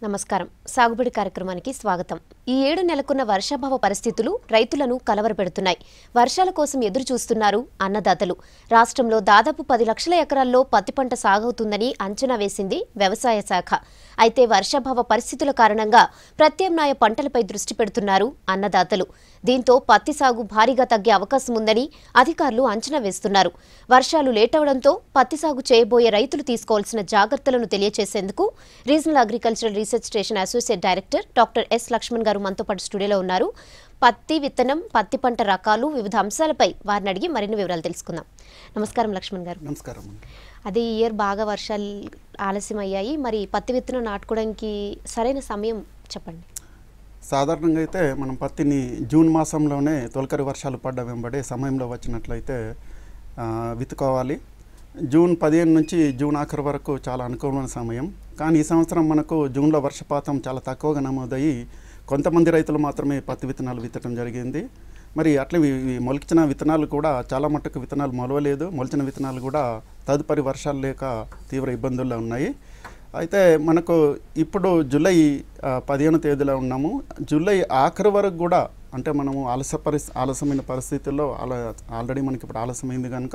నమస్కారం సాగుబడి కార్యక్రమానికి స్వాగతం ఈ ఏడు నెలకొన్న వర్షాభావ పరిస్థితులు రైతులను కలవరపెడుతున్నాయి వర్షాల కోసం ఎదురు చూస్తున్నారు అన్నదాతలు రాష్ట్రంలో దాదాపు పది లక్షల ఎకరాల్లో పత్తి పంట సాగవుతుందని అంచనా వేసింది వ్యవసాయ శాఖ అయితే వర్షాభావ పరిస్థితుల కారణంగా ప్రత్యామ్నాయ పంటలపై దృష్టి పెడుతున్నారు అన్నదాతలు దీంతో పత్తి సాగు భారీగా తగ్గే అవకాశం ఉందని అధికారులు అంచనా వేస్తున్నారు వర్షాలు లేటవడంతో పత్తి సాగు చేయబోయే రైతులు తీసుకోవాల్సిన జాగ్రత్తలను తెలియజేసేందుకు regional agricultural research station associate director doctor S Lakshman garu మనతో పాటు స్టూడియోలో ఉన్నారు పత్తి విత్తనం పత్తి పంట రకాలు వివిధ అంశాలపై వారిని అడిగి మరిన్ని వివరాలు తెలుసుకుందాం నమస్కారం లక్ష్మణ్ గారు నమస్కారం అండి అదే ఈ ఇయర్ బాగా వర్షాలు ఆలస్యం అయ్యాయి మరి పత్తి విత్తనం నాటుకోవడానికి సరైన సమయం చెప్పండి సాధారణంగా అయితే మనం పత్తిని జూన్ మాసంలోనే తొలకరి వర్షాలు పడ్డ వెంబడే సమయంలో వచ్చినట్లయితే ఆ, విత్తుకోవాలి జూన్ పదిహేను నుంచి జూన్ ఆఖరి వరకు చాలా అనుకూలమైన సమయం కానీ ఈ సంవత్సరం మనకు జూన్లో వర్షపాతం చాలా తక్కువగా నమోదయ్యి కొంతమంది రైతులు మాత్రమే పత్తి విత్తనాలు విత్తడం జరిగింది మరి అట్లా ఇవి- ఇవి మొలిచిన విత్తనాలు కూడా చాలా మట్టుకు విత్తనాలు మొలవలేదు మొలిచిన విత్తనాలు కూడా తదుపరి వర్షాలు లేక తీవ్ర ఇబ్బందుల్లో ఉన్నాయి అయితే మనకు ఇప్పుడు జూలై ఆ, పదిహేను తేదీలో ఉన్నాము జూలై ఆఖరి వరకు కూడా అంటే మనము ఆలస్య పరిస్థి ఆలస్యమైన పరిస్థితుల్లో అలా ఆల్రెడీ మనకి ఇప్పుడు ఆలస్యమైంది కనుక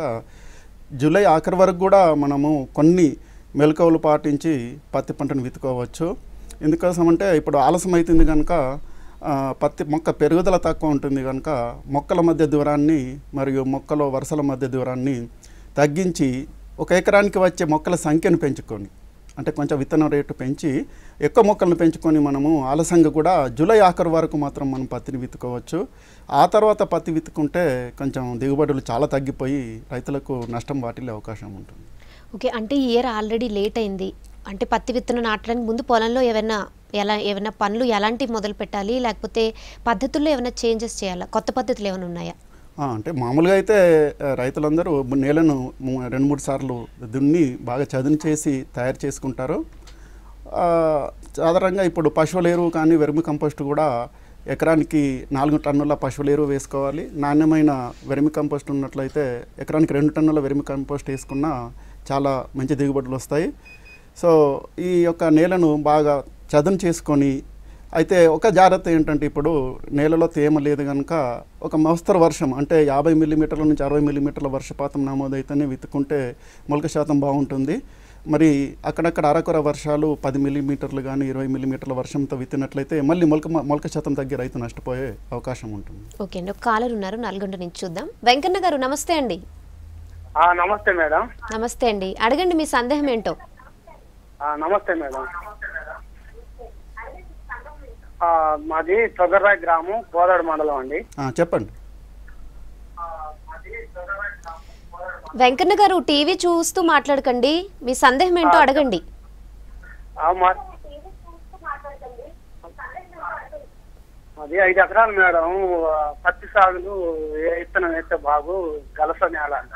జూలై ఆఖరి వరకు కూడా మనము కొన్ని మెలకువలు పాటించి పత్తి పంటను విత్తుకోవచ్చు ఎందుకోసం అంటే ఇప్పుడు ఆలస్యం అవుతుంది కనుక ఆ, పత్తి మొక్క పెరుగుదల తక్కువ ఉంటుంది కనుక మొక్కల మధ్య దూరాన్ని మరియు మొక్కల వరుసల మధ్య దూరాన్ని తగ్గించి ఒక ఎకరానికి వచ్చే మొక్కల సంఖ్యను పెంచుకొని అంటే కొంచెం విత్తనం రేటు పెంచి ఎక్కువ మొక్కలను పెంచుకొని మనము ఆలస్యంగా కూడా జూలై ఆఖరు వరకు మాత్రం మనం పత్తిని విత్తుకోవచ్చు ఆ తర్వాత పత్తి విత్తుకుంటే కొంచెం దిగుబడులు చాలా తగ్గిపోయి రైతులకు నష్టం వాటిల్లే అవకాశం ఉంటుంది ఓకే అంటే ఈ ఇయర్ ఆల్రెడీ లేట్ అయింది అంటే పత్తి విత్తనం నాటడానికి ముందు పొలంలో ఏమైనా ఎలా ఏమైనా పనులు ఎలాంటివి మొదలు పెట్టాలి లేకపోతే పద్ధతుల్లో ఏమైనా చేంజెస్ చేయాలా కొత్త పద్ధతులు ఏమైనా ఉన్నాయా ఆ, అంటే మామూలుగా అయితే ఆ, రైతులందరూ నేలను ము- రెండు మూడు సార్లు దున్ని బాగా చదును చేసి తయారు చేసుకుంటారు ఆ, సాధారణంగా ఇప్పుడు పశువుల ఎరువు కానీ వెర్మి కంపోస్ట్ కూడా ఎకరానికి నాలుగు టన్నుల పశువుల ఎరువు వేసుకోవాలి నాణ్యమైన వెర్మి కంపోస్ట్ ఉన్నట్లయితే ఎకరానికి రెండు టన్నుల వెర్మి కంపోస్ట్ వేసుకున్నా చాలా మంచి దిగుబడులు వస్తాయి సో ఈ యొక్క నేలను బాగా చదును చేసుకొని అయితే ఒక జాగ్రత్త ఏంటంటే ఇప్పుడు నేలలో తేమ లేదు కనుక ఒక మోస్తరు వర్షం అంటే యాభై మిల్లీమీటర్ల నుంచి అరవై మిల్లీమీటర్ల వర్షపాతం నమోదైతేనే విత్తుకుంటే మొలక శాతం బాగుంటుంది మరి అక్కడక్కడ అరకొర వర్షాలు పది మిల్లీమీటర్లు కానీ ఇరవై మిల్లీమీటర్ల వర్షంతో విత్తినట్లయితే మళ్ళీ మొలక మొలక శాతం తగ్గి రైతు నష్టపోయే అవకాశం ఉంటుంది ఓకే అండి ఒక కాలర్ ఉన్నారు నల్గొండ నుంచి చూద్దాం వెంకన్న గారు నమస్తే అండి ఆ, నమస్తే మేడం నమస్తే అండి అడగండి మీ సందేహం ఏంటో ఆ, నమస్తే మేడం ఆ, మాది తొగర్రాయ్ గ్రామం కోదాడు మండలం అండి ఆ, చెప్పండి వెంకన్న గారు టీవీ చూస్తూ మాట్లాడకండి మీ సందేహం ఏంటో అడగండి ఆ, మా- మాది ఐదు ఎకరాలు మేడం ఆ, పత్తి సాగులు ఏ విత్తనం వేస్తే బాగు గలస నేల అండి.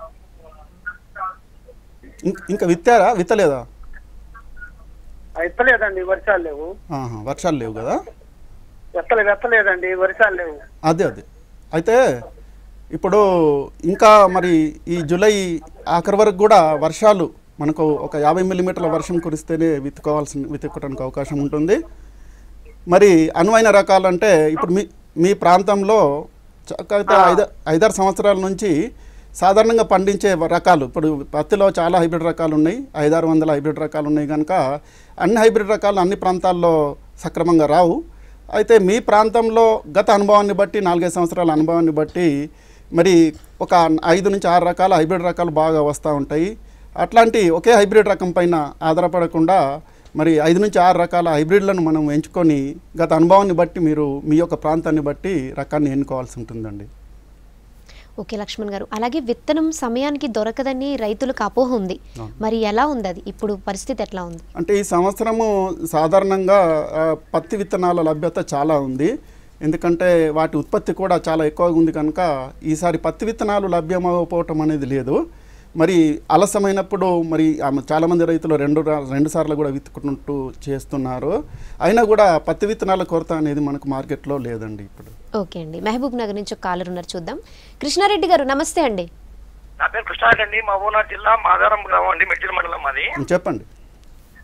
ఇంక- ఇంకా విత్తారా విత్తలేదా ఆ, ఎత్తలేదండి వర్షాలు లేవు ఆహా, వర్షాలు లేవు కదా ఎత్తలేదు ఎత్తలేదండి వర్షాలు లేవు అదే అదే అయితే ఇప్పుడు ఇంకా మరి ఈ జూలై ఆఖరి వరకు కూడా వర్షాలు మనకు ఒక యాభై మిల్లీమీటర్ల వర్షం కురిస్తేనే విత్తుకోవాల్సిన విత్తుకోవడానికి అవకాశం ఉంటుంది మరి అనువైన రకాలంటే ఇప్పుడు మీ మీ ప్రాంతంలో చక్కగా ఐదు ఐదారు సంవత్సరాల నుంచి సాధారణంగా పండించే రకాలు ఇప్పుడు పత్తిలో చాలా హైబ్రిడ్ రకాలు ఉన్నాయి ఐదారు వందల హైబ్రిడ్ రకాలు ఉన్నాయి కనుక అన్ని హైబ్రిడ్ రకాలు అన్ని ప్రాంతాల్లో సక్రమంగా రావు అయితే మీ ప్రాంతంలో గత అనుభవాన్ని బట్టి నాలుగైదు సంవత్సరాల అనుభవాన్ని బట్టి మరి ఒక ఐదు నుంచి ఆరు రకాల హైబ్రిడ్ రకాలు బాగా వస్తూ ఉంటాయి అట్లాంటి ఒకే హైబ్రిడ్ రకం పైన ఆధారపడకుండా మరి ఐదు నుంచి ఆరు రకాల హైబ్రిడ్లను మనం ఎంచుకొని గత అనుభవాన్ని బట్టి మీరు మీ యొక్క ప్రాంతాన్ని బట్టి రకాన్ని ఎన్నుకోవాల్సి ఉంటుందండి ఓకే లక్ష్మణ్ గారు అలాగే విత్తనం సమయానికి దొరకదని రైతులకు అపోహ ఉంది మరి ఎలా ఉంది అది ఇప్పుడు పరిస్థితి ఎట్లా ఉంది అంటే ఈ సంవత్సరము సాధారణంగా ఆ, పత్తి విత్తనాల లభ్యత చాలా ఉంది ఎందుకంటే వాటి ఉత్పత్తి కూడా చాలా ఎక్కువగా ఉంది కనుక ఈసారి పత్తి విత్తనాలు లభ్యమవకపోవటం అనేది లేదు మరి ఆలస్యమైనప్పుడు మరి ఆమె చాలామంది రైతులు రెండు రా- రెండు సార్లు కూడా విత్తుకుంటూ చేస్తున్నారు అయినా కూడా పత్తి విత్తనాల కొరత అనేది మనకు మార్కెట్లో లేదండి ఇప్పుడు ఓకే అండి మహబూబ్ నగర్ నుంచి ఒక కాలర్ ఉన్నారు చూద్దాం కృష్ణారెడ్డి గారు నమస్తే అండి నా పేరు కృష్ణారెడ్డి అండి మహబూబ్నగర్ జిల్లా మాదారం గ్రామం అండి మెడ్జిల్ మండలం మాది చెప్పండి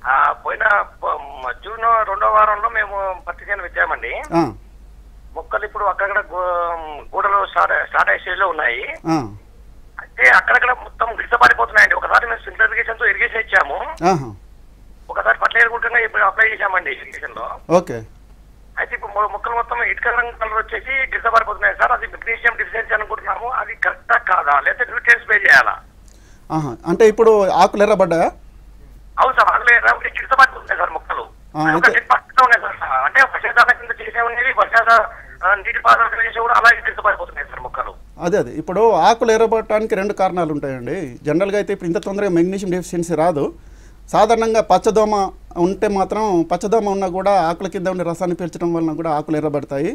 ఆ, పోయిన ప- మ- జూన్ రెండో వారంలో మేము పత్తి చేను విత్తామండి ఆ, మొక్కలు ఇప్పుడు అక్కడక్కడ గో- గూడలు స్టార్ట్ స్టార్ట్ అయ్యే స్టేజ్ లో ఉన్నాయి ఆ, అయితే అక్కడక్కడ మొత్తం గిరిసపారిపోతున్నాయండి ఒకసారి మేము స్ప్రింక్లర్ ఇరిగేషన్ తో ఇరిగేషన్ ఇచ్చాము ఆహా, ఒకసారి ఫర్టిలైజర్ గుంటంగా ఇప్పుడు అప్లై చేశామండి ఇరిగేషన్ లో ఓకే అయితే ఇప్పుడు మొ- మొక్కలు మొత్తం ఇటుక రంగు కలర్ వచ్చేసి గిరిసపారిపోతున్నాయి సార్ అది మెగ్నీషియం డిఫిషియన్సీ అనుకుంటున్నాము అది కరెక్టా కాదా లేకపోతే న్యూట్రియన్స్ స్ప్రే చేయాలా ఆహా అంటే ఇప్పుడు ఆకులు ఎర్రబడ్డాయా అవును సార్ అందులో గిరిసపారిపోతున్నాయి సార్ మొక్కలు ఆ, అది ఒక అయితే- చెట్టు పక్కన ఉన్నాయి సార్ అంటే వర్షాధార కింద చేసే ఉన్నవి వర్షాధార ఆ, నీటి పారుదల చేసే కూడా అలాగే గిరిసపారిపోతున్నాయి సార్ మొక్కలు అదే అదే ఇప్పుడు ఆకులు ఎర్రబడటానికి రెండు కారణాలు ఉంటాయండి జనరల్గా అయితే ఇప్పుడు ఇంత తొందరగా మెగ్నీషియం డెఫిషియన్సీ రాదు సాధారణంగా పచ్చదోమ ఉంటే మాత్రం పచ్చదోమ ఉన్నా కూడా ఆకుల కింద ఉండే రసాన్ని పీల్చడం వలన కూడా ఆకులు ఎర్రబడతాయి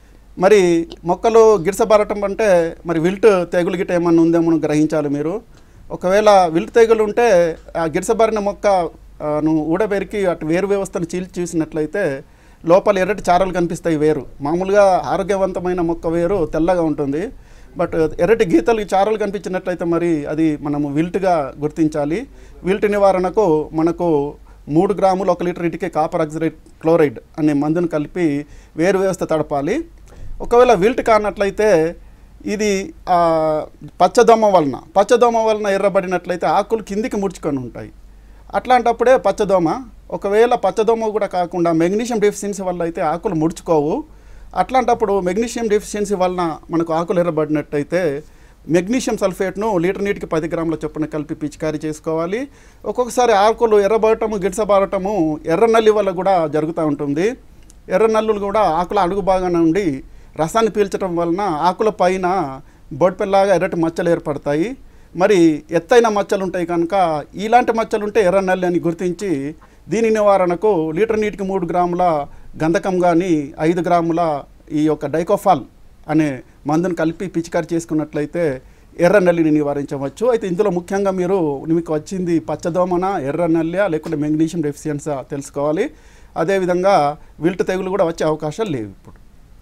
మరి మొక్కలు గిరసబారటం అంటే మరి విల్ట్ తెగులు గిట్ట ఏమన్నా ఉందేమో అని గ్రహించాలి మీరు ఒకవేళ విల్ట్ తెగులు ఉంటే ఆ గిరసబారిన మొక్క ఆ, నువ్వు ఊడబెరికి అటు వేరు వ్యవస్థను చీల్చి చూసినట్లయితే లోపల ఎర్రటి చారలు కనిపిస్తాయి వేరు మామూలుగా ఆరోగ్యవంతమైన మొక్క వేరు తెల్లగా ఉంటుంది బట్ ఎర్రటి గీతలు చారలు కనిపించినట్లయితే మరి అది మనము విల్ట్గా గుర్తించాలి విల్ట్ నివారణకు మనకు మూడు గ్రాములు ఒక లీటర్ ఇటుకే కాపర్ ఆక్సిడేట్ క్లోరైడ్ అనే మందును కలిపి వేరు వ్యవస్థ తడపాలి ఒకవేళ విల్ట్ కానట్లయితే ఇది ఆ, పచ్చదోమ వలన పచ్చదోమ వలన ఎర్రబడినట్లయితే ఆకులు కిందికి ముడుచుకొని ఉంటాయి అట్లాంటప్పుడే పచ్చదోమ ఒకవేళ పచ్చదోమ కూడా కాకుండా మెగ్నీషియం డెఫిషియన్సీ వల్ల అయితే ఆకులు ముడుచుకోవు అట్లాంటప్పుడు మెగ్నీషియం డెఫిషియన్సీ వలన మనకు ఆకులు ఎర్రబడినట్టయితే మెగ్నీషియం సల్ఫేట్ను లీటర్ నీటికి పది గ్రాముల చొప్పున కలిపి పిచికారీ చేసుకోవాలి ఒక్కొక్కసారి ఆకులు ఎర్రబడటము గిడసబారటము ఎర్ర నల్లి వల్ల కూడా జరుగుతూ ఉంటుంది ఎర్ర నల్లులు కూడా ఆకుల అడుగు భాగాన ఉండి రసాన్ని పీల్చడం వలన ఆకుల పైన బొడ్పెల్లాగా ఎర్రటి మచ్చలు ఏర్పడతాయి మరి ఎత్తైన మచ్చలు ఉంటాయి కనుక ఇలాంటి మచ్చలు ఉంటే ఎర్ర నల్లి అని గుర్తించి దీని నివారణకు లీటర్ నీటికి మూడు గ్రాముల గంధకం కానీ ఐదు గ్రాముల ఈ యొక్క డైకోఫాల్ అనే మందును కలిపి పిచికారి చేసుకున్నట్లయితే ఎర్ర నల్లిని నివారించవచ్చు అయితే ఇందులో ముఖ్యంగా మీరు మీకు వచ్చింది పచ్చదోమన ఎర్ర నల్లి లేకుంటే మెగ్నీషియం డెఫిషియన్సీ తెలుసుకోవాలి అదేవిధంగా విల్ట్ తెగులు కూడా వచ్చే అవకాశాలు లేవు ఇప్పుడు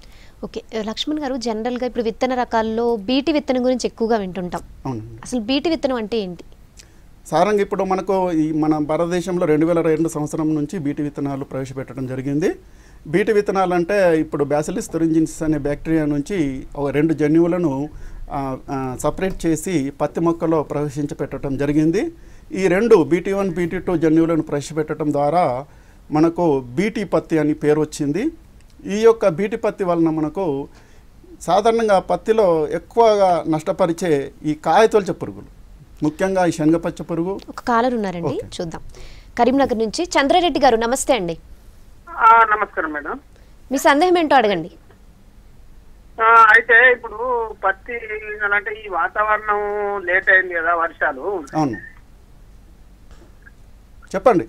ఓకే లక్ష్మణ్ గారు జనరల్గా ఇప్పుడు విత్తన రకాల్లో బీటి విత్తనం గురించి ఎక్కువగా వింటుంటాం అవును అసలు బీటి విత్తనం అంటే ఏంటి సారంగా ఇప్పుడు మనకు ఈ మన భారతదేశంలో రెండు వేల రెండు సంవత్సరం నుంచి బీటి విత్తనాలు ప్రవేశపెట్టడం జరిగింది బీటి విత్తనాలు అంటే ఇప్పుడు బ్యాసిలిస్ తురింజిన్స్ అనే బ్యాక్టీరియా నుంచి ఒక రెండు జన్యువులను సపరేట్ చేసి పత్తి మొక్కలో ప్రవేశించపెట్టడం జరిగింది ఈ రెండు బీటీ వన్ బీటీ టూ జన్యువులను ప్రవేశపెట్టడం ద్వారా మనకు బీటీ పత్తి అని పేరు వచ్చింది ఈ యొక్క బీటీ పత్తి వలన మనకు సాధారణంగా పత్తిలో ఎక్కువగా నష్టపరిచే ఈ కాయతొలచ పురుగులు ముఖ్యంగా ఈ శనగపచ్చ పురుగు ఒక కాలర్ ఉన్నారండి ఓకే. చూద్దాం కరీంనగర్ నుంచి చంద్రారెడ్డి గారు నమస్తే అండి ఆ, నమస్కారం మేడం మీ సందేహం ఏంటో అడగండి ఆ, అయితే ఇప్పుడు పత్తి అంటే ఈ వాతావరణం లేట్ అయింది కదా వర్షాలు అవును చెప్పండి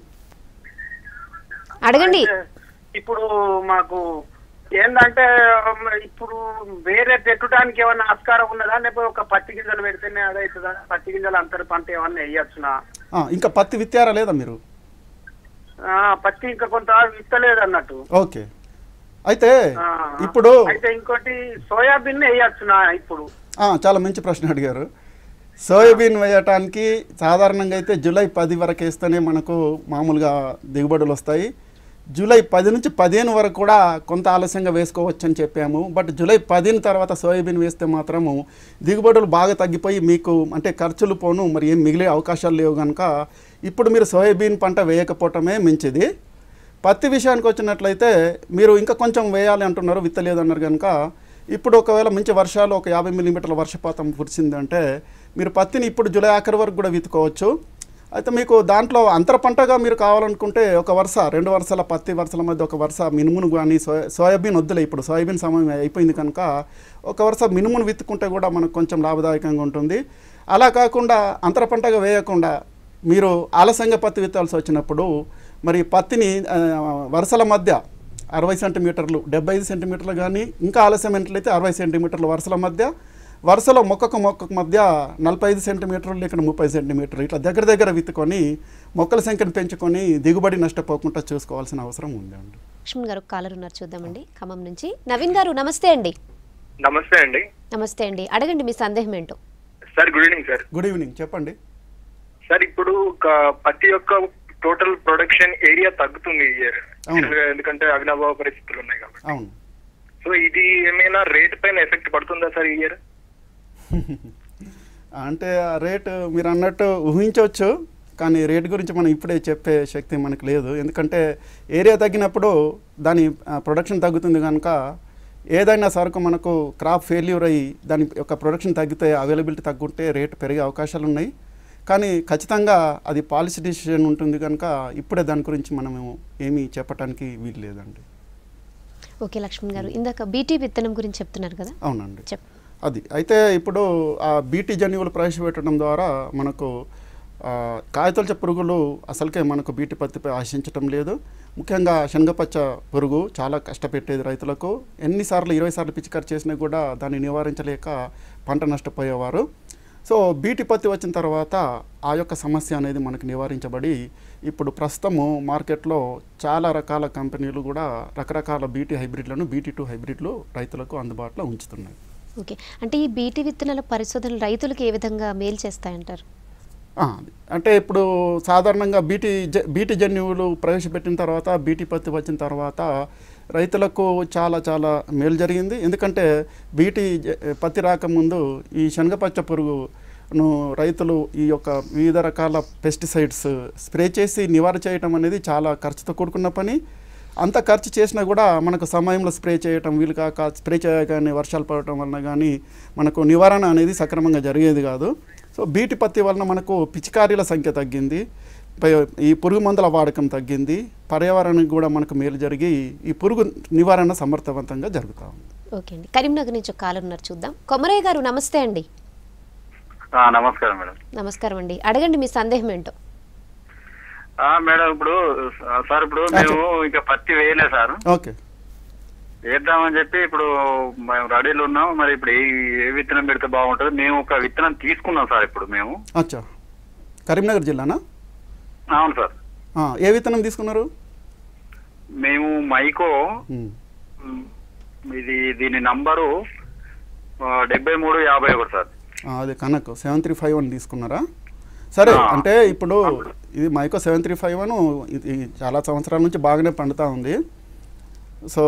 అడగండి అయితే ఇప్పుడు మాకు ఏంటంటే ఇప్పుడు వేరే పెట్టడానికి ఏమన్నా ఆస్కారం ఉన్నదా లేకపోతే ఒక పత్తి గింజలు పెడితేనే అదవుతుందా పత్తి గింజలు అంతర పంట ఏమన్నా వేయచ్చునా ఆ, ఇంకా పత్తి విత్తారా లేదా మీరు ఆ, పత్తి ఇంకా కొంత విత్తలేదు అన్నట్టు ఓకే అయితే ఆ, ఇప్పుడు అయితే ఇంకోటి సోయాబీన్ వేయచ్చునా ఇప్పుడు ఆ, చాలా మంచి ప్రశ్న అడిగారు సోయాబీన్ వేయటానికి సాధారణంగా అయితే జూలై పది వరకు వేస్తేనే మనకు మామూలుగా దిగుబడులు వస్తాయి జూలై పది నుంచి పదిహేను వరకు కూడా కొంత ఆలస్యంగా వేసుకోవచ్చు అని చెప్పాము బట్ జూలై పదిహేను తర్వాత సోయాబీన్ వేస్తే మాత్రము దిగుబడులు బాగా తగ్గిపోయి మీకు అంటే ఖర్చులు పోను మరి ఏం మిగిలే అవకాశాలు లేవు కనుక ఇప్పుడు మీరు సోయాబీన్ పంట వేయకపోవటమే మంచిది పత్తి విషయానికి వచ్చినట్లయితే మీరు ఇంకా కొంచెం వేయాలి అంటున్నారు విత్తలేదు అన్నారు కనుక ఇప్పుడు ఒకవేళ మంచి వర్షాలు ఒక యాభై మిల్లీమీటర్ల వర్షపాతం కురిసిందంటే మీరు పత్తిని ఇప్పుడు జూలై ఆఖరి వరకు కూడా విత్తుకోవచ్చు అయితే మీకు దాంట్లో అంతర పంటగా మీరు కావాలనుకుంటే ఒక వరుస రెండు వరుసల పత్తి వరుసల మధ్య ఒక వరుస మినుమును కానీ సోయా సోయాబీన్ వద్దులే ఇప్పుడు సోయాబీన్ సమయం అయిపోయింది కనుక ఒక వరుస మినుమును విత్తుకుంటే కూడా మనకు కొంచెం లాభదాయకంగా ఉంటుంది అలా కాకుండా అంతర పంటగా వేయకుండా మీరు ఆలస్యంగా పత్తి విత్తాల్సి వచ్చినప్పుడు మరి పత్తిని ఆ, వరుసల మధ్య అరవై సెంటీమీటర్లు డెబ్బై ఐదు సెంటీమీటర్లు కానీ ఇంకా ఆలస్యమైనట్లయితే అరవై సెంటీమీటర్ల వరుసల మధ్య వరుసలో మొక్కకు మొక్కకు మధ్య నలభై ఐదు సెంటీమీటర్లు లేక ముప్పై సెంటీమీటర్లు ఇట్లా దగ్గర దగ్గర విత్తుకొని మొక్కల సంఖ్యను పెంచుకొని దిగుబడి నష్టపోకుండా చూసుకోవాల్సిన అవసరం ఉందండి లక్ష్మణ్ గారు ఒక కాలర్ ఉన్నారు చూద్దామండి ఖమ్మం నుంచి నవీన్ గారు నమస్తే అండి నమస్తే అండి నమస్తే అండి అడగండి మీ సందేహం ఏంటో sir good evening sir good evening చెప్పండి సార్ ఇప్పుడు ఒక పత్తి యొక్క టోటల్ ప్రొడక్షన్ ఏరియా తగ్గుతుంది ఈ ఇయర్ అవును. ఎందుకంటే అవినాభావ పరిస్థితులు ఉన్నాయి కాబట్టి అవును సో ఇది ఏమైనా రేట్ పైన ఎఫెక్ట్ పడుతుందా సార్ ఈ ఇయర్ అంటే ఆ రేటు మీరు అన్నట్టు ఊహించవచ్చు కానీ రేట్ గురించి మనం ఇప్పుడే చెప్పే శక్తి మనకు లేదు ఎందుకంటే ఏరియా తగ్గినప్పుడు దాని ప్రొడక్షన్ తగ్గుతుంది కనుక ఏదైనా సరుకు మనకు క్రాప్ ఫెయిల్యూర్ అయ్యి దాని యొక్క ప్రొడక్షన్ తగ్గితే అవైలబిలిటీ తగ్గుంటే రేటు పెరిగే అవకాశాలు ఉన్నాయి కానీ ఖచ్చితంగా అది పాలసీ డిసిషన్ ఉంటుంది కనుక ఇప్పుడే దాని గురించి మనము ఏమీ చెప్పడానికి వీలు లేదండి ఓకే లక్ష్మణ్ గారు ఇందాక బీటీ విత్తనం గురించి చెప్తున్నారు కదా అవునండి చెప్ అది అయితే ఇప్పుడు ఆ బీటీ జన్యువులు ప్రవేశపెట్టడం ద్వారా మనకు ఆ, కాయతొలచ పురుగులు అసలుకే మనకు బీటీ పత్తిపై ఆశించటం లేదు ముఖ్యంగా శనగపచ్చ పురుగు చాలా కష్టపెట్టేది రైతులకు ఎన్నిసార్లు ఇరవై సార్లు పిచికారి చేసినా కూడా దాన్ని నివారించలేక పంట నష్టపోయేవారు సో బీటీ పత్తి వచ్చిన తర్వాత ఆ యొక్క సమస్య అనేది మనకు నివారించబడి ఇప్పుడు ప్రస్తుతము మార్కెట్లో చాలా రకాల కంపెనీలు కూడా రకరకాల బీటీ హైబ్రిడ్లను బీటీ టూ హైబ్రిడ్లు రైతులకు అందుబాటులో ఉంచుతున్నాయి ఓకే అంటే ఈ బీటీ విత్తనాల పరిశోధనలు రైతులకు ఏ విధంగా మేలు చేస్తాయంటారు ఆ, అది. అంటే ఇప్పుడు సాధారణంగా బీటీ జ బీటీ జన్యువులు ప్రవేశపెట్టిన తర్వాత బీటీ పత్తి వచ్చిన తర్వాత రైతులకు చాలా చాలా మేలు జరిగింది ఎందుకంటే బీటీ జ- పత్తి రాకముందు ఈ శనగపచ్చ పురుగును రైతులు ఈ యొక్క వివిధ రకాల పెస్టిసైడ్స్ స్ప్రే చేసి నివారణ చేయటం అనేది చాలా ఖర్చుతో కూడుకున్న పని అంత ఖర్చు చేసినా కూడా మనకు సమయంలో స్ప్రే చేయటం వీలు కాక స్ప్రే చేయగానే వర్షాలు పడటం వలన కానీ మనకు నివారణ అనేది సక్రమంగా జరిగేది కాదు సో బీటి పత్తి వలన మనకు పిచికారీల సంఖ్య తగ్గింది పై- ఈ పురుగు మందుల వాడకం తగ్గింది పర్యావరణానికి కూడా మనకు మేలు జరిగి ఈ పురుగు నివారణ సమర్థవంతంగా జరుగుతూ ఉంది ఓకే అండి కరీంనగర్ నుంచి ఒక కాలర్ ఉన్నారు చూద్దాం కొమరయ్య గారు నమస్తే అండి నమస్కారం మేడం నమస్కారం అండి అడగండి మీ సందేహం ఏంటో ఆ, మేడం ఇప్పుడు ఆ, సార్ ఇప్పుడు మేము ఇంకా పత్తి వేయలే సార్ ఓకే వేద్దామని చెప్పి ఇప్పుడు మేము రెడీలు ఉన్నాం మరి ఇప్పుడు ఏ ఏ విత్తనం పెడితే బాగుంటుంది మేము ఒక విత్తనం తీసుకున్నాం సార్ ఇప్పుడు మేము అచ్చా కరీంనగర్ జిల్లానా అవును సార్ ఆ, ఏ విత్తనం తీసుకున్నారు మేము మైకో ఉమ్. మ్, ఇది దీని నంబరు ఆ, డెబ్బై మూడు యాభై ఒకటి సార్ ఆ, అదే Kanak seven three five one తీసుకున్నారా సరే ఆ. అంటే ఇప్పుడు ఇది Mahyco seven three five one ఇది చాలా సంవత్సరాల నుంచి బాగానే పండుతూ ఉంది సో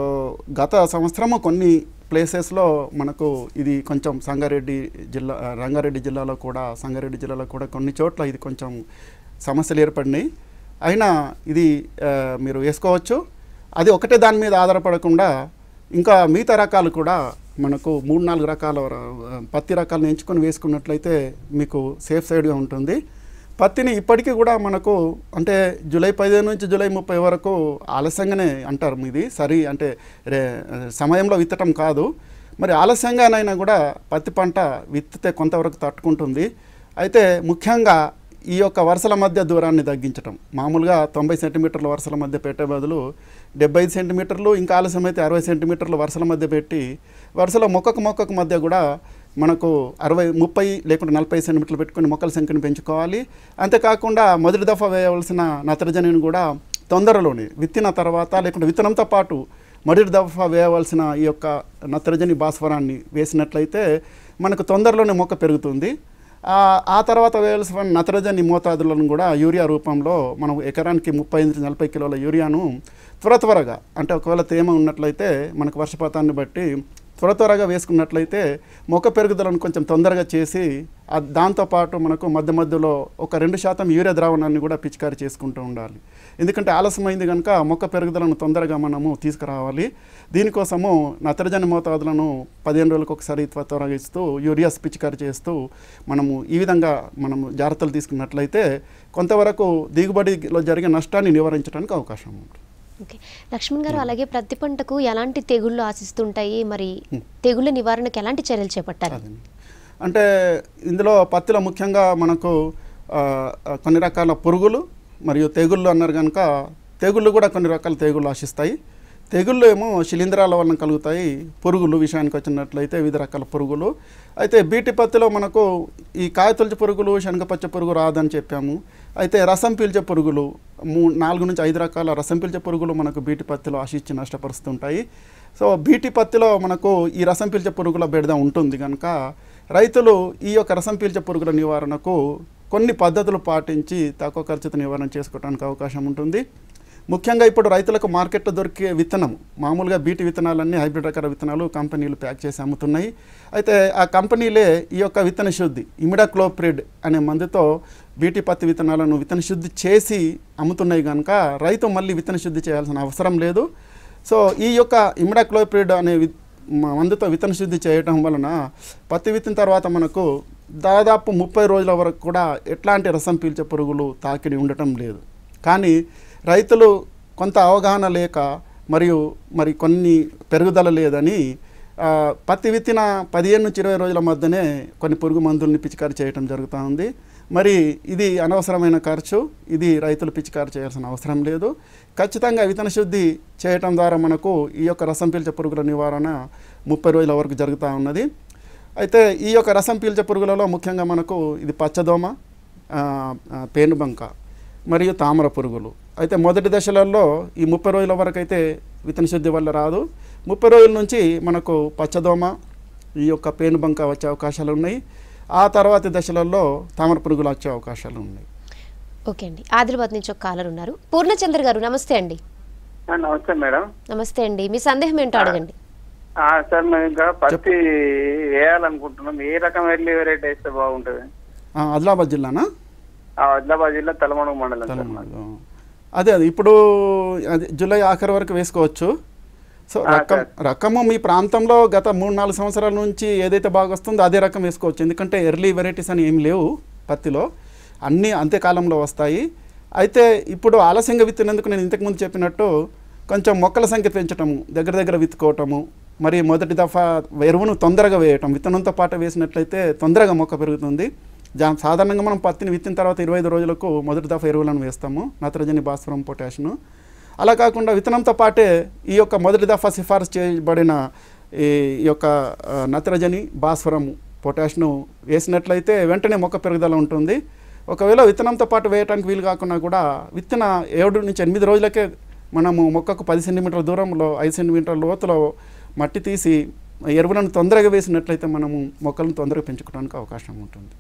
గత సంవత్సరము కొన్ని ప్లేసెస్లో మనకు ఇది కొంచెం సంగారెడ్డి జిల్లా ఆ, రంగారెడ్డి జిల్లాలో కూడా సంగారెడ్డి జిల్లాలో కూడా కొన్ని చోట్ల ఇది కొంచెం సమస్యలు ఏర్పడినాయి అయినా ఇది ఆ, మీరు వేసుకోవచ్చు అది ఒకటే దాని మీద ఆధారపడకుండా ఇంకా మిగతా రకాలు కూడా మనకు మూడు నాలుగు రకాల ర- పత్తి రకాలను ఎంచుకొని వేసుకున్నట్లయితే మీకు సేఫ్ సైడ్గా ఉంటుంది పత్తిని ఇప్పటికీ కూడా మనకు అంటే జూలై పదిహేను నుంచి జూలై ముప్పై వరకు ఆలస్యంగానే అంటారు ఇది సరి అంటే రే సమయంలో విత్తటం కాదు మరి ఆలస్యంగానైనా కూడా పత్తి పంట విత్తితే కొంతవరకు తట్టుకుంటుంది అయితే ముఖ్యంగా ఈ యొక్క వరుసల మధ్య దూరాన్ని తగ్గించటం మామూలుగా తొంభై సెంటీమీటర్ల వరుసల మధ్య పెట్టే బదులు డెబ్బై ఐదు సెంటీమీటర్లు ఇంకా ఆలస్యమైతే అరవై సెంటీమీటర్ల వరుసల మధ్య పెట్టి వరుసలో మొక్కకు మొక్కకు మధ్య కూడా మనకు అరవై ముప్పై లేకుంటే నలభై సెంటీమీటర్లు పెట్టుకుని మొక్కల సంఖ్యను పెంచుకోవాలి అంతేకాకుండా మొదటి దఫా వేయవలసిన నత్రజనిని కూడా తొందరలోనే విత్తిన తర్వాత లేకుంటే విత్తనంతో పాటు మొదటి దఫా వేయవలసిన ఈ యొక్క నత్రజని భాస్వరాన్ని వేసినట్లయితే మనకు తొందరలోనే మొక్క పెరుగుతుంది ఆ ఆ తర్వాత వేయాల్సిన నత్రజని మోతాదులను కూడా యూరియా రూపంలో మనం ఎకరానికి ముప్పై నుంచి నలభై కిలోల యూరియాను త్వర త్వరగా అంటే ఒకవేళ తేమ ఉన్నట్లయితే మనకు వర్షపాతాన్ని బట్టి త్వర త్వరగా వేసుకున్నట్లయితే మొక్క పెరుగుదలను కొంచెం తొందరగా చేసి ఆ దాంతోపాటు మనకు మధ్య మధ్యలో ఒక రెండు శాతం యూరియా ద్రావణాన్ని కూడా పిచికారి చేసుకుంటూ ఉండాలి ఎందుకంటే ఆలస్యమైంది కనుక మొక్క పెరుగుదలను తొందరగా మనము తీసుకురావాలి దీనికోసము నత్రజని మోతాదులను పదిహేను రోజులకు ఒకసారి త్వర త్వరగా ఇస్తూ యూరియాస్ పిచికారి చేస్తూ మనము ఈ విధంగా మనము జాగ్రత్తలు తీసుకున్నట్లయితే కొంతవరకు దిగుబడిలో జరిగే నష్టాన్ని నివారించడానికి అవకాశం ఉంటుంది ఓకే లక్ష్మణ్ గారు అలాగే ప్రతి పంటకు ఎలాంటి తెగుళ్ళు ఆశిస్తుంటాయి మరి తెగుళ్ళ నివారణకు ఎలాంటి చర్యలు చేపట్టాలి అదే అంటే ఇందులో పత్తిలో ముఖ్యంగా మనకు ఆ, ఆ, కొన్ని రకాల పురుగులు మరియు తెగుళ్ళు అన్నారు కనుక తెగుళ్ళు కూడా కొన్ని రకాల తెగుళ్ళు ఆశిస్తాయి తెగుళ్ళు ఏమో శిలీంధ్రాల వలన కలుగుతాయి పురుగులు విషయానికి వచ్చినట్లయితే వివిధ రకాల పురుగులు అయితే బీటి పత్తిలో మనకు ఈ కాయతొలచి పురుగులు శనగపచ్చ పురుగు రాదని చెప్పాము అయితే రసం పీల్చే పురుగులు మూ నాలుగు నుంచి ఐదు రకాల రసం పీల్చే పురుగులు మనకు బీటి పత్తిలో ఆశించి నష్టపరుస్తుంటాయి సో బీటి పత్తిలో మనకు ఈ రసం పీల్చే పురుగుల బెడద ఉంటుంది కనుక రైతులు ఈ యొక్క రసం పీల్చే పురుగుల నివారణకు కొన్ని పద్ధతులు పాటించి తక్కువ ఖర్చుతో నివారణ చేసుకోవడానికి అవకాశం ఉంటుంది ముఖ్యంగా ఇప్పుడు రైతులకు మార్కెట్లో దొరికే విత్తనం మామూలుగా బీటీ విత్తనాలన్నీ హైబ్రిడ్ రకాల విత్తనాలు కంపెనీలు ప్యాక్ చేసి అమ్ముతున్నాయి అయితే ఆ కంపెనీలే ఈ యొక్క విత్తన శుద్ధి ఇమిడాక్లోప్రిడ్ అనే మందుతో బీటీ పత్తి విత్తనాలను విత్తన శుద్ధి చేసి అమ్ముతున్నాయి కనుక రైతు మళ్ళీ విత్తన శుద్ధి చేయాల్సిన అవసరం లేదు సో ఈ యొక్క ఇమిడాక్లోప్రిడ్ అనే వి- మ- మందుతో విత్తన శుద్ధి చేయటం వలన పత్తి విత్తిన తర్వాత మనకు దాదాపు ముప్పై రోజుల వరకు కూడా ఎట్లాంటి రసం పీల్చే పురుగులు తాకిడి ఉండటం లేదు కానీ రైతులు కొంత అవగాహన లేక మరియు మరి కొన్ని పెరుగుదల లేదని ఆ, పత్తి విత్తిన పదిహేను నుంచి ఇరవై రోజుల మధ్యనే కొన్ని పురుగు మందుల్ని పిచికారి చేయటం జరుగుతూ ఉంది మరి ఇది అనవసరమైన ఖర్చు ఇది రైతులు పిచికారి చేయాల్సిన అవసరం లేదు ఖచ్చితంగా విత్తన శుద్ధి చేయటం ద్వారా మనకు ఈ యొక్క రసం పీల్చే పురుగుల నివారణ ముప్పై రోజుల వరకు జరుగుతూ ఉన్నది అయితే ఈ యొక్క రసం పీల్చే పురుగులలో ముఖ్యంగా మనకు ఇది పచ్చదోమ ఆ, ఆ, పేనుబంక మరియు తామర పురుగులు అయితే మొదటి దశలలో ఈ ముప్పై రోజుల వరకు అయితే విత్తన శుద్ధి వల్ల రాదు ముప్పై రోజుల నుంచి మనకు పచ్చదోమ ఈ యొక్క పేనుబంక వచ్చే అవకాశాలు ఉన్నాయి ఆ తర్వాతి దశలలో తామర పురుగులు వచ్చే అవకాశాలు ఉన్నాయి ఓకే అండి ఆదిలాబాద్ నుంచి ఒక కాలర్ ఉన్నారు పూర్ణచంద్ర గారు నమస్తే అండి ఆ, నమస్తే మేడం నమస్తే అండి మీ సందేహం ఏంటో అడగండి ఆ, సార్ మేము ఇంకా పత్తి వేయాలనుకుంటున్నాం ఏ రకం ఎర్లీ వెరైటీ వేస్తే బాగుంటుంది ఆ, ఆదిలాబాద్ జిల్లానా ఆ, ఆదిలాబాద్ జిల్లా తలమణుగు మండలం సార్ మాది. తెలంగాణలో అదే అదే ఇప్పుడు అది జూలై ఆఖరి వరకు వేసుకోవచ్చు సో ఆ, రకం సార్. రకము మీ ప్రాంతంలో గత మూడు నాలుగు సంవత్సరాల నుంచి ఏదైతే బాగా వస్తుందో అదే రకం వేసుకోవచ్చు ఎందుకంటే ఎర్లీ వెరైటీస్ అని ఏం లేవు పత్తిలో అన్నీ అంత్యకాలంలో వస్తాయి అయితే ఇప్పుడు ఆలస్యంగా విత్తినందుకు నేను ఇంతకుముందు చెప్పినట్టు కొంచెం మొక్కల సంఖ్య పెంచటము దగ్గర దగ్గర విత్తుకోవటము మరి మొదటి దఫా ఎరువును తొందరగా వేయటం విత్తనంతో పాటు వేసినట్లయితే తొందరగా మొక్క పెరుగుతుంది జా సాధారణంగా మనం పత్తిని విత్తిన తర్వాత ఇరవై ఐదు రోజులకు మొదటి దఫా ఎరువులను వేస్తాము నత్రజని భాస్వరం పొటాషియం అలా కాకుండా విత్తనంతో పాటే ఈ యొక్క మొదటి దఫా సిఫారసు చేయబడిన ఈ ఈ యొక్క ఆ, నత్రజని భాస్వరం పొటాషియం వేసినట్లయితే వెంటనే మొక్క పెరుగుదల ఉంటుంది ఒకవేళ విత్తనంతో పాటు వేయడానికి వీలు కాకుండా కూడా విత్తన ఏడు నుంచి ఎనిమిది రోజులకే మనము మొక్కకు పది సెంటీమీటర్ల దూరంలో ఐదు సెంటీమీటర్ల లోతులో మట్టి తీసి ఎరువులను తొందరగా వేసినట్లయితే మనము మొక్కలను తొందరగా పెంచుకోవడానికి అవకాశం ఉంటుంది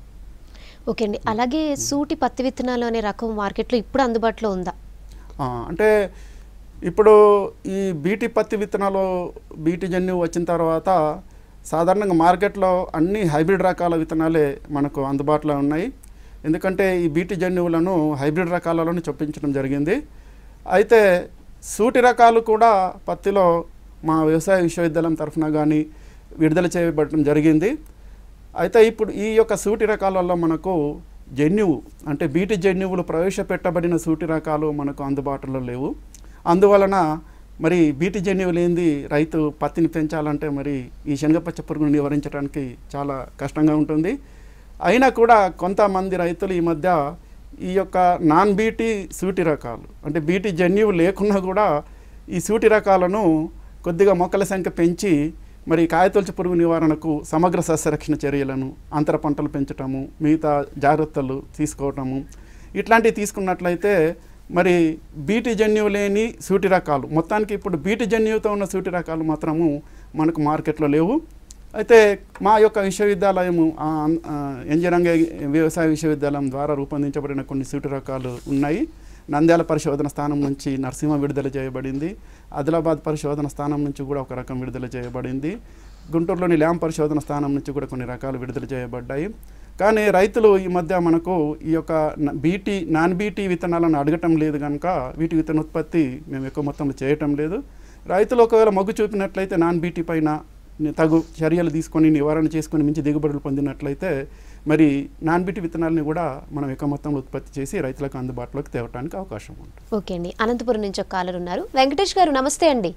ఓకే అండి అలాగే సూటి పత్తి విత్తనాలు అనే రకం మార్కెట్లో ఇప్పుడు అందుబాటులో ఉందా ఆ, అంటే ఇప్పుడు ఈ బీటీ పత్తి విత్తనాలు బీటీ జన్యు వచ్చిన తర్వాత సాధారణంగా మార్కెట్లో అన్ని హైబ్రిడ్ రకాల విత్తనాలే మనకు అందుబాటులో ఉన్నాయి ఎందుకంటే ఈ బీటీ జన్యువులను హైబ్రిడ్ రకాలలోనే చొప్పించడం జరిగింది అయితే సూటి రకాలు కూడా పత్తిలో మా వ్యవసాయ విశ్వవిద్యాలయం తరఫున కానీ విడుదల చేయబడటం జరిగింది అయితే ఇప్పుడు ఈ యొక్క సూటి రకాలలో మనకు జన్యువు అంటే బీటి జన్యువులు ప్రవేశపెట్టబడిన సూటి రకాలు మనకు అందుబాటులో లేవు అందువలన మరి బీటి జన్యువు లేనిది రైతు పత్తిని పెంచాలంటే మరి ఈ శనగపచ్చ పురుగును నివారించడానికి చాలా కష్టంగా ఉంటుంది అయినా కూడా కొంతమంది రైతులు ఈ మధ్య ఈ యొక్క నాన్ బీటీ సూటి రకాలు అంటే బీటీ జన్యువు లేకున్నా కూడా ఈ సూటి రకాలను కొద్దిగా మొక్కల సంఖ్య పెంచి మరి కాయతొలచు పురుగు నివారణకు సమగ్ర సస్యరక్షణ చర్యలను అంతర పంటలు పెంచటము మిగతా జాగ్రత్తలు తీసుకోవటము ఇట్లాంటివి తీసుకున్నట్లయితే మరి బీటి జన్యువు లేని సూటి రకాలు మొత్తానికి ఇప్పుడు బీటి జన్యువుతో ఉన్న సూటి రకాలు మాత్రము మనకు మార్కెట్లో లేవు అయితే మా యొక్క విశ్వవిద్యాలయము ఆ, ఆ, ఎన్జిరంగ వ్యవసాయ విశ్వవిద్యాలయం ద్వారా రూపొందించబడిన కొన్ని సూటి రకాలు ఉన్నాయి నంద్యాల పరిశోధన స్థానం నుంచి నరసింహ విడుదల చేయబడింది ఆదిలాబాద్ పరిశోధన స్థానం నుంచి కూడా ఒక రకం విడుదల చేయబడింది గుంటూరులోని ల్యామ్ పరిశోధన స్థానం నుంచి కూడా కొన్ని రకాలు విడుదల చేయబడ్డాయి కానీ రైతులు ఈ మధ్య మనకు ఈ యొక్క న- బీటీ నాన్ బీటీ విత్తనాలను అడగటం లేదు కనుక వీటి విత్తన ఉత్పత్తి మేము ఎక్కువ మొత్తంలో చేయటం లేదు రైతులు ఒకవేళ మొగ్గు చూపినట్లయితే నాన్ బీటీ పైన ని- తగు చర్యలు తీసుకొని నివారణ చేసుకొని మించి దిగుబడులు పొందినట్లయితే మరి నాన్ బీటీ విత్తనాలని కూడా మనం ఎక్కువ మొత్తంలో ఉత్పత్తి చేసి రైతులకు అందుబాటులోకి తేవడానికి అవకాశం ఉంటుంది ఓకే అండి అనంతపురం నుంచి ఒక కాలర్ ఉన్నారు వెంకటేష్ గారు నమస్తే అండి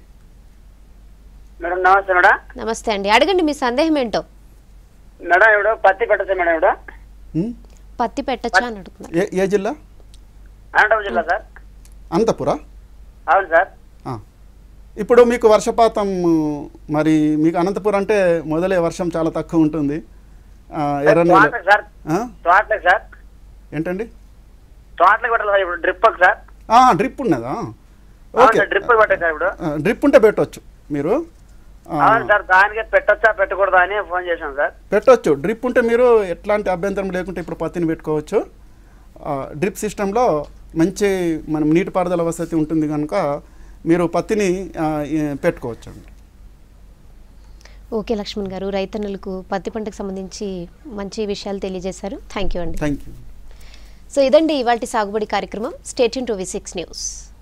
మేడం నమస్తే మేడం నమస్తే అండి అడగండి మీ సందేహం ఏంటో మేడం ఇప్పుడు పత్తి పెట్టచ్చు మేడం ఇప్పుడు ఉం? పత్తి పెట్టచ్చా అని అడుగుతున్నారు ఏ ఏ జిల్లా అనంతపురం జిల్లా సార్ అనంతపురా అవును సార్ ఆ. ఇప్పుడు మీకు వర్షపాతం మరి మీకు అనంతపురం అంటే మొదలే వర్షం చాలా తక్కువ ఉంటుంది ఆ, ఎర్ర నేల తోటలకు సార్ ఆ? తోటలకు సార్ ఏంటండి తోటలకు పెట్టాలి సార్ ఇప్పుడు డ్రిప్ సార్ ఆ, డ్రిప్ ఉన్నదా అవును ఓకే సార్ డ్రిప్ పెట్టాలి సార్ ఇప్పుడు ఆ, డ్రిప్ ఉంటే పెట్టవచ్చు మీరు ఆ, అవును సార్ దానికి పెట్టొచ్చా పెట్టకూడదా అని ఫోన్ చేశాను సార్ పెట్టొచ్చు డ్రిప్ ఉంటే మీరు ఎట్లాంటి అభ్యంతరం లేకుంటే ఇప్పుడు పత్తిని పెట్టుకోవచ్చు ఆ, డ్రిప్ సిస్టంలో మంచి మనం నీటిపారుదల వసతి ఉంటుంది కనుక మీరు పత్తిని ఆ, ఈ- పెట్టుకోవచ్చండి ఓకే లక్ష్మణ్ గారు రైతన్నులకు పత్తి పంటకు సంబంధించి మంచి విషయాలు తెలియజేశారు థ్యాంక్ యూ అండి థ్యాంక్ యూ సో ఇదండి ఇవాళ సాగుబడి కార్యక్రమం stay tuned to V six news